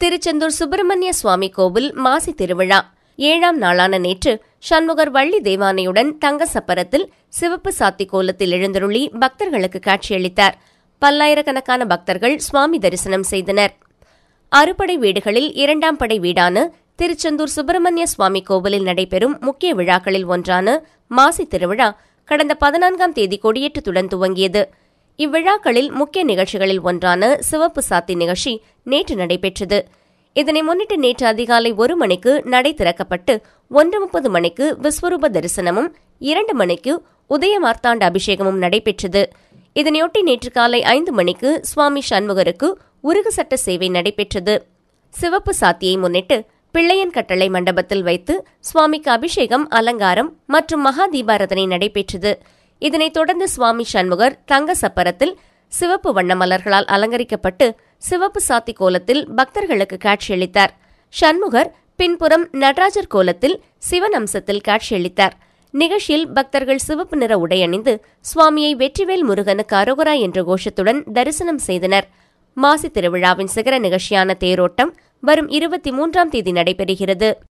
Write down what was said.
திருச்செந்தூர் சுப்பிரமணிய சுவாமி கோவில் மாசி திருவிழா ஏழாம் நாளான நேற்று சண்முகர் வள்ளி தேவானையுடன் தங்க சப்பரத்தில் சிவப்பு சாத்தி கோலத்தில் எழுந்தருளி பக்தர்களுக்கு காட்சியளித்தார் பல்லாயிரக்கணக்கான பக்தர்கள் சுவாமி தரிசனம் செய்தனர் அறுபடை வீடுகளில் இரண்டாம் படை வீடான திருச்செந்தூர் சுப்பிரமணிய சுவாமி கோவிலில் நடைபெறும் முக்கிய விழாக்களில் ஒன்றான மாசி திருவிழா கடந்த பதினான்காம் தேதி கொடியேற்றத்துடன் துவங்கியது இவ்விழாக்களில் முக்கிய நிகழ்ச்சிகளில் ஒன்றான சிவப்பு சாத்தி நிகழ்ச்சி நேற்று நடைபெற்றது இதனை முன்னிட்டு நேற்று அதிகாலை ஒரு மணிக்கு நடை திறக்கப்பட்டு ஒன்று முப்பது மணிக்கு விஸ்வரூப தரிசனமும் இரண்டு மணிக்கு உதய மார்த்தாண்ட அபிஷேகமும் நடைபெற்றது இதனையொட்டி நேற்று காலை ஐந்து மணிக்கு சுவாமி சண்முகருக்கு உருகு சட்ட சேவை நடைபெற்றது சிவப்பு சாத்தியை முன்னிட்டு பிள்ளையன் கட்டளை மண்டபத்தில் வைத்து சுவாமிக்கு அபிஷேகம் அலங்காரம் மற்றும் மகா தீபாரதனை நடைபெற்றது இதனைத் தொடர்ந்து சுவாமி சண்முகர் தங்க சப்பரத்தில் சிவப்பு வண்ண மலர்களால் அலங்கரிக்கப்பட்டு சிவப்பு சாத்தி கோலத்தில் பக்தர்களுக்கு காட்சியளித்தார் சண்முகர் பின்புறம் நடராஜர் கோலத்தில் சிவன் அம்சத்தில் காட்சியளித்தார் நிகழ்ச்சியில் பக்தர்கள் சிவப்பு நிற உடையணிந்து சுவாமியை வெற்றிவேல் முருகனுக்கு அரோகரா என்ற கோஷத்துடன் தரிசனம் செய்தனர் மாசி திருவிழாவின் சிகர நிகழ்ச்சியான தேரோட்டம் வரும் இருபத்தி மூன்றாம் தேதி நடைபெறுகிறது